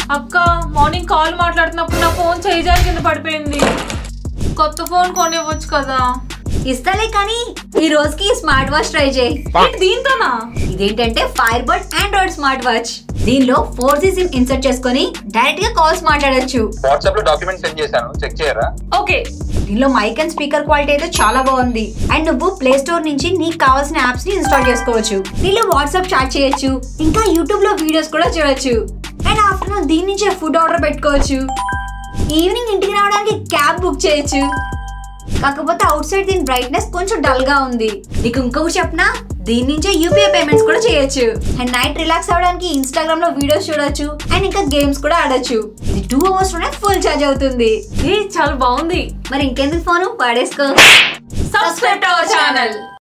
అక్క morning call మాట్లాడుతున్నప్పుడు నా ఫోన్ చేయి జారి కింద పడిపోయింది కొత్త ఫోన్ కొనివ్వచ్చు కదా ఇస్తాలే కానీ ఈ రోజుకి స్మార్ట్ వాచ్ ట్రై చేయి ఏంటి దీంతోనా ఇదేంటంటే fire bud android smart watch దీనిలో ఫోర్ జీ సిమ్ ఇన్సర్ట్ చేసుకొని డైరెక్ట్ గా కాల్స్ మాట్లాడొచ్చు వాట్సాప్ లో డాక్యుమెంట్ సెండ్ చేశాను చెక్ చేయరా ఓకే దీనిలో మైక్ అండ్ స్పీకర్ క్వాలిటీ అయితే చాలా బాగుంది అండ్ నువ్వు ప్లే స్టోర్ నుంచి నీకు కావాల్సిన యాప్స్ ని ఇన్స్టాల్ చేసుకోవచ్చు దీనిలో వాట్సాప్ చాట్ చేయొచ్చు ఇంకా యూట్యూబ్ లో వీడియోస్ కూడా చూడొచ్చు అండ్ ఆఫ్టర్నూన్ దీని నుంచే ఫుడ్ ఆర్డర్ పెట్టుకోవచ్చు ఈవినింగ్ ఇంటికి రావడానికి క్యాబ్ బుక్ చేయొచ్చు కాకపోతే అవుట్ సైడ్ దీని బ్రైట్నెస్ కొంచెం డల్ గా ఉంది నీకు ఇంకొకటి చెప్పనా దీని నుంచే యూపీఐ పేమెంట్స్ కూడా చేయొచ్చు అండ్ నైట్ రిలాక్స్ అవ్వడానికి ఇన్స్టాగ్రామ్ లో వీడియోస్ చూడొచ్చు అండ్ ఇంకా గేమ్స్ కూడా ఆడొచ్చు ఇది టూ అవర్స్ లోనే ఫుల్ ఛార్జ్ అవుతుంది ఏ చాలా బాగుంది మరి ఇంకెందుకు ఫోను వాడేసుకో సబ్స్క్రైబ్ టు అవర్ ఛానల్